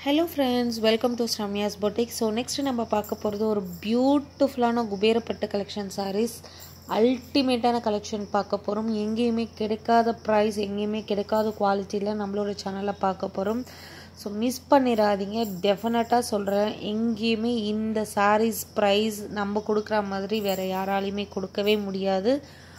hello friends welcome to Sramya's boutique so next நம்ம பார்க்க போகிறது ஒரு பியூட்டிஃபுல்லான குபேரப்பட்டு கலெக்ஷன் சாரீஸ் அல்டிமேட்டான கலெக்ஷன் பார்க்க போகிறோம் எங்கேயுமே கிடைக்காத ப்ரைஸ் எங்கேயுமே கிடைக்காத குவாலிட்டியில் நம்மளோட சேனலில் பார்க்க போகிறோம் ஸோ மிஸ் பண்ணிடாதீங்க டெஃபினட்டாக சொல்கிறேன் எங்கேயுமே இந்த சாரீஸ் ப்ரைஸ் நம்ம கொடுக்குற மாதிரி வேறு யாராலையுமே கொடுக்கவே முடியாது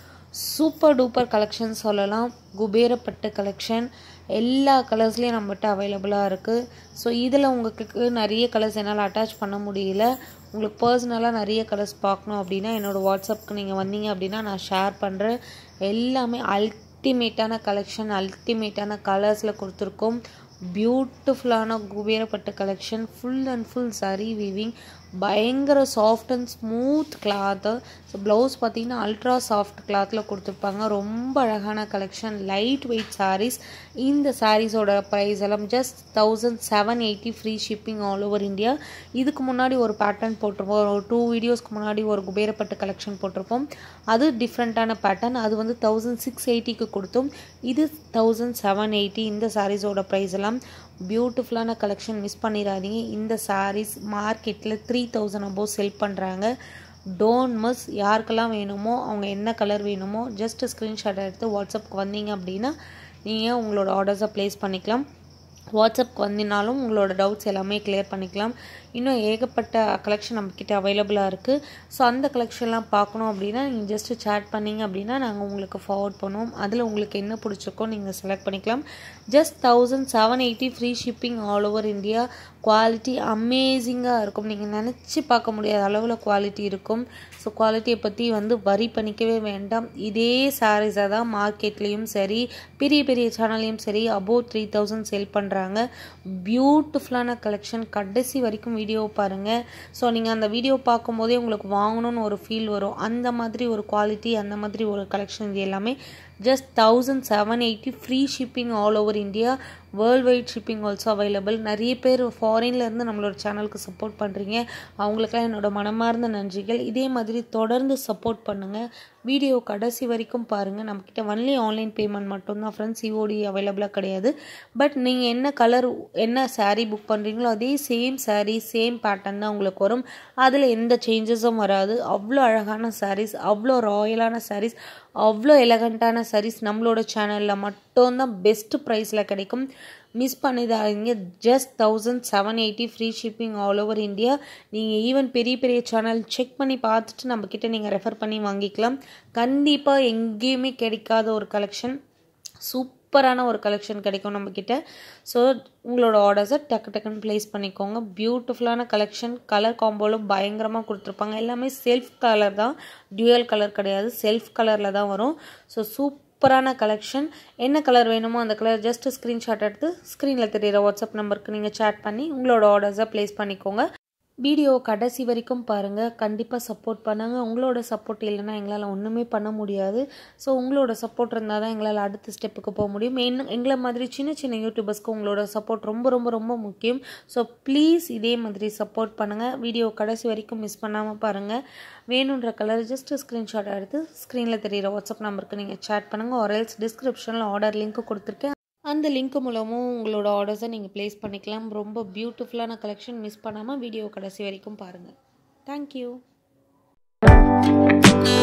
சூப்பர் டூப்பர் கலெக்ஷன் சொல்லலாம் குபேரப்பட்டு கலெக்ஷன் எல்லா கலர்ஸ்லேயும் நம்மகிட்ட அவைலபிளாக இருக்குது ஸோ இதில் உங்களுக்கு நிறைய கலர்ஸ் என்னால் அட்டாச் பண்ண முடியல உங்களுக்கு பர்சனலாக நிறைய கலர்ஸ் பார்க்கணும் அப்படின்னா என்னோடய வாட்ஸ்அப்புக்கு நீங்கள் வந்தீங்க அப்படின்னா நான் ஷேர் பண்ணுறேன் எல்லாமே அல்டிமேட்டான கலெக்ஷன் அல்டிமேட்டான கலர்ஸில் கொடுத்துருக்கோம் பியூட்டிஃபுல்லான Kuberapattu collection full and full சரி வீவிங் பயங்கர soft and smooth cloth so blouse பார்த்தீங்கன்னா அல்ட்ரா சாஃப்ட் கிளாத்தில் கொடுத்துருப்பாங்க ரொம்ப அழகான கலெக்ஷன் லைட் வெயிட் சாரீஸ் இந்த சாரீஸோட ப்ரைஸ் எல்லாம் just thousand seven eighty free shipping all over India இதுக்கு முன்னாடி ஒரு பேட்டர்ன் போட்டிருப்போம் ஒரு டூ வீடியோஸ்க்கு முன்னாடி ஒரு குபேரப்பட்டு கலெக்ஷன் போட்டிருப்போம் அது டிஃப்ரெண்ட்டான பேட்டர்ன் அது வந்து தௌசண்ட் சிக்ஸ் எயிட்டிக்கு கொடுத்தோம் இது தௌசண்ட் செவன் எயிட்டி இந்த சாரீஸோட ப்ரைஸ் எல்லாம் பியூட்டிஃபுல்லான கலெக்ஷன் மிஸ் பண்ணிடாதீங்க இந்த சாரீஸ் மார்க்கெட்டில் த்ரீ தௌசண்ட் அபோவ் செல் பண்ணுறாங்க டோன்ட் மிஸ் யாருக்கெல்லாம் வேணுமோ அவங்க என்ன கலர் வேணுமோ ஜஸ்ட் ஸ்க்ரீன்ஷாட் எடுத்து வாட்ஸ்அப்புக்கு வந்தீங்க அப்படின்னா நீங்கள் உங்களோட ஆர்டர்ஸை ப்ளேஸ் பண்ணிக்கலாம் வாட்ஸ்அப்க்கு வந்தினாலும் உங்களோட டவுட்ஸ் எல்லாமே கிளியர் பண்ணிக்கலாம் இன்னும் ஏகப்பட்ட கலெக்ஷன் நம்மக்கிட்ட அவைலபிளாக இருக்குது ஸோ அந்த கலெக்ஷன்லாம் பார்க்கணும் அப்படின்னா நீங்கள் ஜஸ்ட்டு சேட் பண்ணிங்க அப்படின்னா நாங்கள் உங்களுக்கு ஃபார்வர்ட் பண்ணுவோம் அதில் உங்களுக்கு என்ன பிடிச்சிருக்கோ நீங்கள் செலக்ட் பண்ணிக்கலாம் just thousand seven eighty free shipping all over India quality அமேசிங்காக இருக்கும் நீங்கள் நினச்சி பார்க்க முடியாத அளவில் குவாலிட்டி இருக்கும் ஸோ குவாலிட்டியை பற்றி வந்து வரி பண்ணிக்கவே வேண்டாம் இதே சாரீஸை தான் மார்க்கெட்லேயும் சரி பெரிய பெரிய சேனல்லையும் சரி அபோவ் த்ரீ தௌசண்ட் செல் பண்ணுறாங்க பியூட்டிஃபுல்லான கலெக்ஷன் கடைசி வரைக்கும் வீடியோ பாருங்கள் ஸோ நீங்கள் அந்த வீடியோ பார்க்கும்போதே உங்களுக்கு வாங்கணும்னு ஒரு ஃபீல் வரும் அந்த மாதிரி ஒரு குவாலிட்டி அந்த மாதிரி ஒரு கலெக்ஷன் இது எல்லாமே just thousand seven eighty free shipping all over India world wide shipping also available நிறைய பேர் ஃபாரின்லேருந்து நம்மளோட சேனலுக்கு சப்போர்ட் பண்ணுறீங்க அவங்களுக்கெல்லாம் என்னோடய மனமார்ந்த நன்றிகள் இதே மாதிரி தொடர்ந்து சப்போர்ட் பண்ணுங்கள் வீடியோ கடைசி வரைக்கும் பாருங்கள் நம்மக்கிட்ட ஒன்லி ஆன்லைன் பேமெண்ட் மட்டும்தான் ஃப்ரெண்ட்ஸ் சிஓடி அவைலபிளாக கிடையாது பட் நீங்கள் என்ன கலர் என்ன சாரீ புக் பண்ணுறீங்களோ அதே சேம் சாரீ சேம் பேட்டர்ன் தான் உங்களுக்கு வரும் அதில் எந்த சேஞ்சஸும் வராது அவ்வளோ அழகான சாரீஸ் அவ்வளோ ராயலான சாரீஸ் அவ்வளோ எலகண்ட்டான சாரீஸ் நம்மளோட சேனலில் மட்டும்தான் பெஸ்ட் ப்ரைஸில் கிடைக்கும் மிஸ் பண்ணிடாதீங்க just thousand seven eighty free shipping all over India நீங்கள் ஈவன் பெரிய பெரிய சேனல் செக் பண்ணி பார்த்துட்டு நம்மக்கிட்ட நீங்கள் ரெஃபர் பண்ணி வாங்கிக்கலாம் கண்டிப்பாக எங்கேயுமே கிடைக்காத ஒரு கலெக்ஷன் சூப்பரான ஒரு கலெக்ஷன் கிடைக்கும் நம்மக்கிட்ட ஸோ உங்களோட ஆர்டர்ஸை டக்கு டக்குன்னு ப்ளேஸ் பண்ணிக்கோங்க பியூட்டிஃபுல்லான கலெக்ஷன் கலர் காம்போலும் பயங்கரமாக கொடுத்துருப்பாங்க எல்லாமே செல்ஃப் கலர் தான் டியூயல் கலர் கிடையாது செல்ஃப் கலரில் தான் வரும் ஸோ சூப் சூப்பரான கலெக்ஷன் என்ன கலர் வேணுமோ அந்த கலர் ஜஸ்ட் ஸ்க்ரீன்ஷாட் எடுத்து ஸ்க்ரீனில் தெரியிற வாட்ஸ்அப் நம்பருக்கு நீங்கள் சேட் பண்ணி உங்களோட ஆர்டர்ஸை ப்ளேஸ் பண்ணிக்கோங்க வீடியோ கடைசி வரைக்கும் பாருங்கள் கண்டிப்பாக சப்போர்ட் பண்ணுங்கள் உங்களோட சப்போர்ட் இல்லைன்னா எங்களால் ஒன்றுமே பண்ண முடியாது ஸோ உங்களோட சப்போர்ட் இருந்தால் தான் எங்களால் அடுத்த ஸ்டெப்புக்கு போக முடியும் இன்னும் எங்களை மாதிரி சின்ன சின்ன யூடியூபர்ஸ்க்கு உங்களோட சப்போர்ட் ரொம்ப ரொம்ப ரொம்ப முக்கியம் ஸோ ப்ளீஸ் இதே மாதிரி சப்போர்ட் பண்ணுங்கள் வீடியோ கடைசி வரைக்கும் மிஸ் பண்ணாமல் பாருங்கள் வேணுன்ற கலர் ஜஸ்ட் ஸ்க்ரீன்ஷாட் எடுத்து ஸ்க்ரீனில் தெரியிற வாட்ஸ்அப் நம்பருக்கு நீங்கள் சேட் பண்ணுங்கள் ஒரு எல்ஸ் டிஸ்கிரிப்ஷனில் ஆர்டர் லிங்க் கொடுத்துருக்கேன் அந்த லிங்க் மூலமும் உங்களோட ஆர்டர்ஸை நீங்கள் ப்ளேஸ் பண்ணிக்கலாம் ரொம்ப பியூட்டிஃபுல்லான கலெக்ஷன் மிஸ் பண்ணாமல் வீடியோ கடைசி வரைக்கும் பாருங்கள் தேங்க்யூ